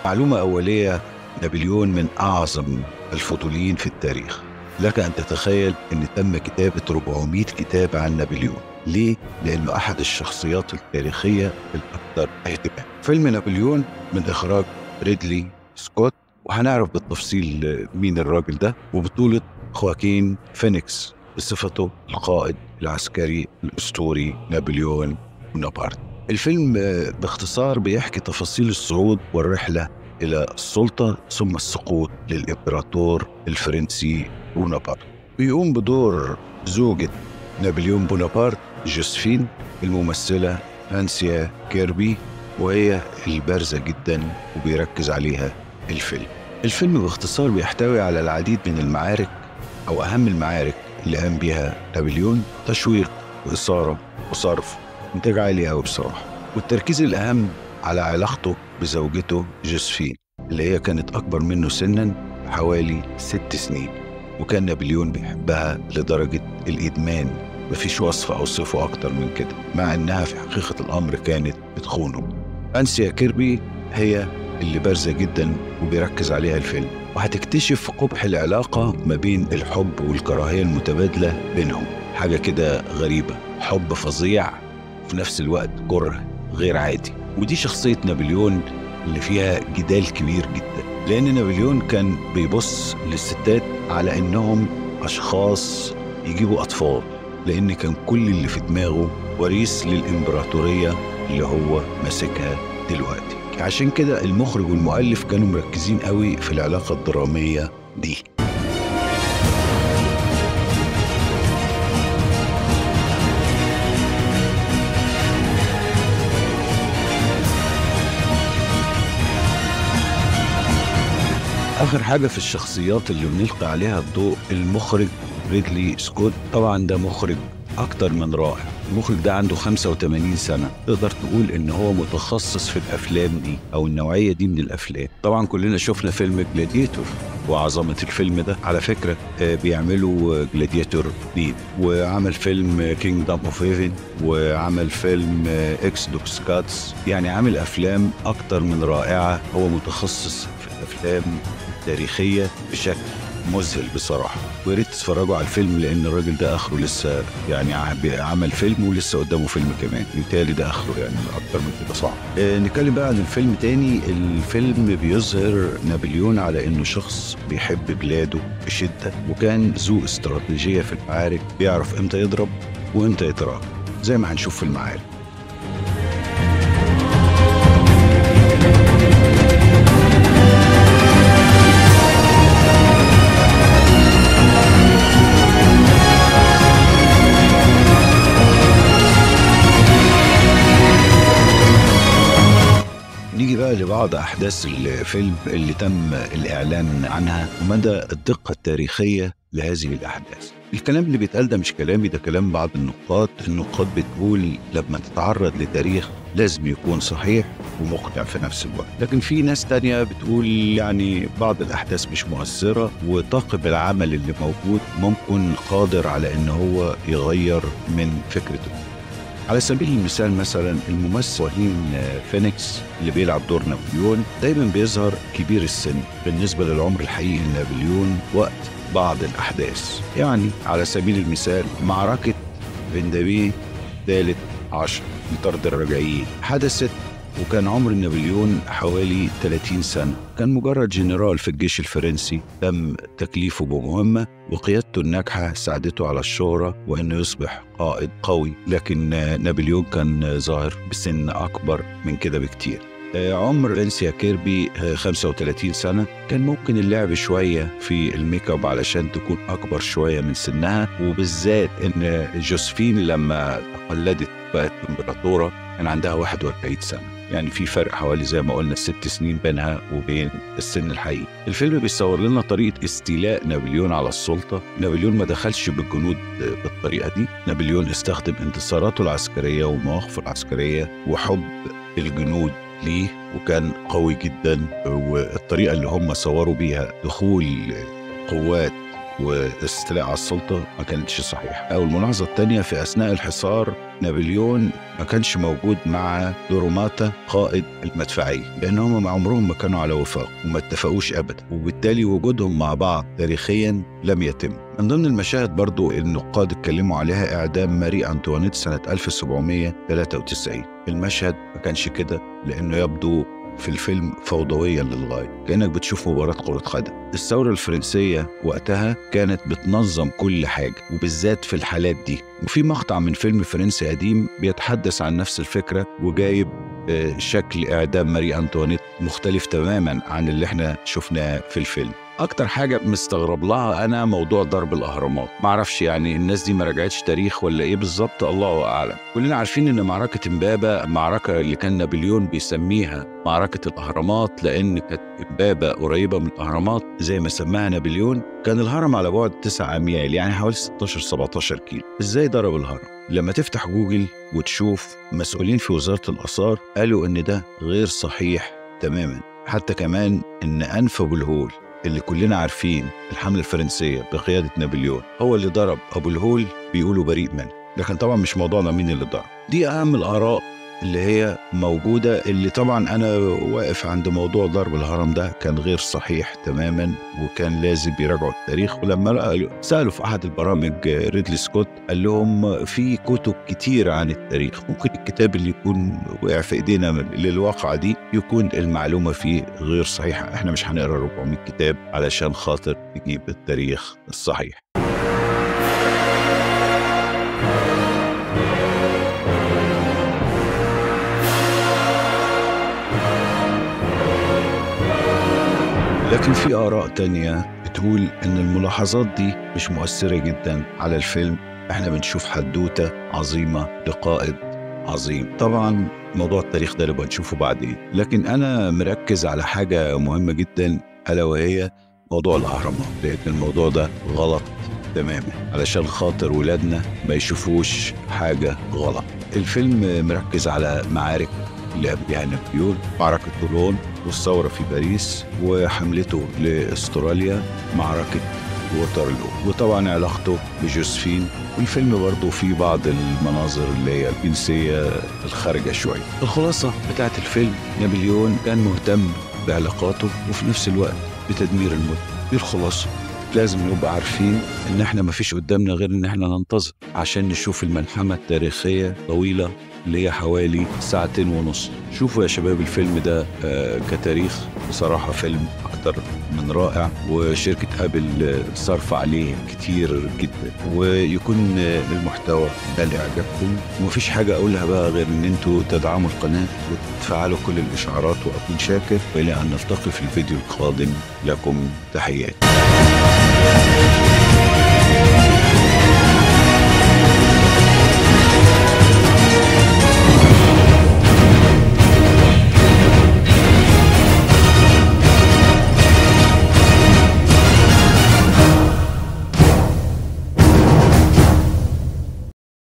معلومة أولية نابليون من أعظم الفضوليين في التاريخ لك أن تتخيل أن تم كتابة 400 كتاب عن نابليون ليه؟ لأنه أحد الشخصيات التاريخية الأكثر اهتمام فيلم نابليون من إخراج ريدلي سكوت وهنعرف بالتفصيل مين الراجل ده وبطولة خواكين فينيكس بصفته القائد العسكري الأسطوري نابليون بونابرت الفيلم آه، باختصار بيحكي تفاصيل الصعود والرحلة إلى السلطة ثم السقوط للإمبراطور الفرنسي بونابرت بيقوم بدور زوجة نابليون بونابرت جوزفين الممثلة هانسيا كيربي وهي البارزة جدا وبيركز عليها الفيلم الفيلم باختصار بيحتوي على العديد من المعارك أو أهم المعارك اللي قام بيها نابليون تشويق وإثارة وصرف إنتاج عالي أوي بصراحة والتركيز الأهم على علاقته بزوجته جوزفين اللي هي كانت أكبر منه سنا حوالي ست سنين وكان نابليون بيحبها لدرجة الإدمان مفيش وصف أوصفه أكتر من كده مع إنها في حقيقة الأمر كانت بتخونه أنسيا كيربي هي اللي بارزة جدا وبيركز عليها الفيلم وهتكتشف قبح العلاقة ما بين الحب والكراهية المتبادلة بينهم حاجة كده غريبة حب فظيع وفي نفس الوقت كره غير عادي ودي شخصية نابليون اللي فيها جدال كبير جدا لأن نابليون كان بيبص للستات على إنهم أشخاص يجيبوا أطفال لأن كان كل اللي في دماغه وريث للإمبراطورية اللي هو ماسكها دلوقتي عشان كده المخرج والمؤلف كانوا مركزين قوي في العلاقة الدرامية دي آخر حاجة في الشخصيات اللي بنلقي عليها الضوء المخرج ريدلي سكوت طبعا ده مخرج أكتر من رائع المخرج ده عنده 85 سنة تقدر تقول إن هو متخصص في الأفلام دي أو النوعية دي من الأفلام طبعا كلنا شفنا فيلم جلاديتور وعظمة الفيلم ده على فكرة آه، بيعملوا جلاديتور جديد وعمل فيلم كينجدم اوف هيفن وعمل فيلم اكس دوكس كاتس يعني عامل أفلام أكتر من رائعة هو متخصص في الأفلام التاريخية بشكل مذهل بصراحة ويا ريت تتفرجوا على الفيلم لأن الراجل ده آخره لسه يعني ع- عمل فيلم ولسه قدامه فيلم كمان بالتالي ده آخره يعني أكتر من كده صعب آه نتكلم بقى عن الفيلم تاني الفيلم بيظهر نابليون على إنه شخص بيحب بلاده بشدة وكان ذو استراتيجية في المعارك بيعرف إمتى يضرب وإمتى يتراجع زي ما هنشوف في المعارك نيجي بقى لبعض أحداث الفيلم اللي تم الإعلان عنها ومدى الدقة التاريخية لهذه الأحداث الكلام اللي بيتقال ده مش كلامي ده كلام بعض النقاد النقاد بتقول لما تتعرض لتاريخ لازم يكون صحيح ومقنع في نفس الوقت لكن في ناس تانية بتقول يعني بعض الأحداث مش مؤثرة وطاقم العمل اللي موجود ممكن قادر على إن هو يغير من فكرته على سبيل المثال مثلا الممثل وهين فينيكس اللي بيلعب دور نابليون دايما بيظهر كبير السن بالنسبه للعمر الحقيقي لنابليون وقت بعض الاحداث يعني على سبيل المثال معركه فيندابي ثالث عشر لطرد الرجعيين حدثت وكان عمر نابليون حوالي 30 سنة كان مجرد جنرال في الجيش الفرنسي تم تكليفه بمهمة وقيادته الناجحة ساعدته على الشهرة وأنه يصبح قائد قوي لكن نابليون كان ظاهر بسن أكبر من كده بكتير عمر فينسيا كيربي 35 سنة كان ممكن اللعب شوية في الميك اب علشان تكون أكبر شوية من سنها وبالذات إن جوزفين لما تقلدت بقت إمبراطورة كان عندها 41 سنة يعني في فرق حوالي زي ما قلنا ست سنين بينها وبين السن الحقيقي الفيلم بيصور لنا طريقة استيلاء نابليون على السلطة نابليون ما دخلش بالجنود بالطريقة دي نابليون استخدم انتصاراته العسكرية ومواقفه العسكرية وحب الجنود ليه وكان قوي جدا والطريقة اللي هم صوروا بيها دخول قوات والاستيلاء على السلطة ما كانتش صحيحة أو الملاحظة الثانية في أثناء الحصار نابليون ما كانش موجود مع دوروماتا قائد المدفعية لأن هم مع عمرهم ما كانوا على وفاق وما اتفقوش أبدا وبالتالي وجودهم مع بعض تاريخيا لم يتم من ضمن المشاهد برضو النقاد اتكلموا عليها إعدام ماري أنطوانيت سنة 1793 المشهد ما كانش كده لأنه يبدو في الفيلم فوضويا للغاية كأنك بتشوف مباراة كرة قدم الثورة الفرنسية وقتها كانت بتنظم كل حاجة وبالذات في الحالات دي وفي مقطع من فيلم فرنسي قديم بيتحدث عن نفس الفكرة وجايب آه، شكل إعدام ماري أنطوانيت مختلف تماما عن اللي احنا شفناه في الفيلم اكتر حاجه مستغرب لها انا موضوع ضرب الاهرامات معرفش يعني الناس دي ما رجعتش تاريخ ولا ايه بالظبط الله اعلم كلنا عارفين ان معركه امبابه معركه اللي كان نابليون بيسميها معركه الاهرامات لان كانت امبابه قريبه من الاهرامات زي ما سماها نابليون كان الهرم على بعد 9 اميال يعني حوالي 16 17 كيلو ازاي ضرب الهرم لما تفتح جوجل وتشوف مسؤولين في وزاره الاثار قالوا ان ده غير صحيح تماما حتى كمان ان انف ابو الهول اللي كلنا عارفين الحملة الفرنسية بقيادة نابليون هو اللي ضرب أبو الهول بيقولوا بريء منه لكن طبعا مش موضوعنا مين اللي ضرب دي أهم الآراء اللي هي موجودة اللي طبعا أنا واقف عند موضوع ضرب الهرم ده كان غير صحيح تماما وكان لازم يراجعوا التاريخ ولما سألوا في أحد البرامج ريدلي سكوت قال لهم في كتب كتير عن التاريخ ممكن الكتاب اللي يكون وقع في إيدينا للواقعة دي يكون المعلومة فيه غير صحيحة احنا مش هنقرا 400 كتاب علشان خاطر نجيب التاريخ الصحيح لكن في آراء تانية بتقول إن الملاحظات دي مش مؤثرة جدا على الفيلم إحنا بنشوف حدوتة عظيمة لقائد عظيم طبعا موضوع التاريخ ده نبقى نشوفه بعدين لكن أنا مركز على حاجة مهمة جدا ألا وهي موضوع الأهرامات لأن الموضوع ده غلط تماما علشان خاطر ولادنا ما يشوفوش حاجة غلط الفيلم مركز على معارك اللي قبلها نابليون معركة طولون والثورة في باريس وحملته لأستراليا معركة ووترلو وطبعا علاقته بجوزفين والفيلم برضه فيه بعض المناظر اللي هي الجنسية الخارجة شوية الخلاصة بتاعت الفيلم نابليون كان مهتم بعلاقاته وفي نفس الوقت بتدمير المدن دي الخلاصة لازم نبقى عارفين ان احنا مفيش قدامنا غير ان احنا ننتظر عشان نشوف الملحمة التاريخية طويلة اللي هي حوالي ساعتين ونص شوفوا يا شباب الفيلم ده آه كتاريخ بصراحة فيلم أكتر من رائع وشركة أبل صرف عليه كتير جدا ويكون المحتوى ده لإعجابكم ومفيش حاجة أقولها بقى غير إن أنتوا تدعموا القناة وتفعلوا كل الإشعارات وأكون شاكر وإلى أن نلتقي في الفيديو القادم لكم تحياتي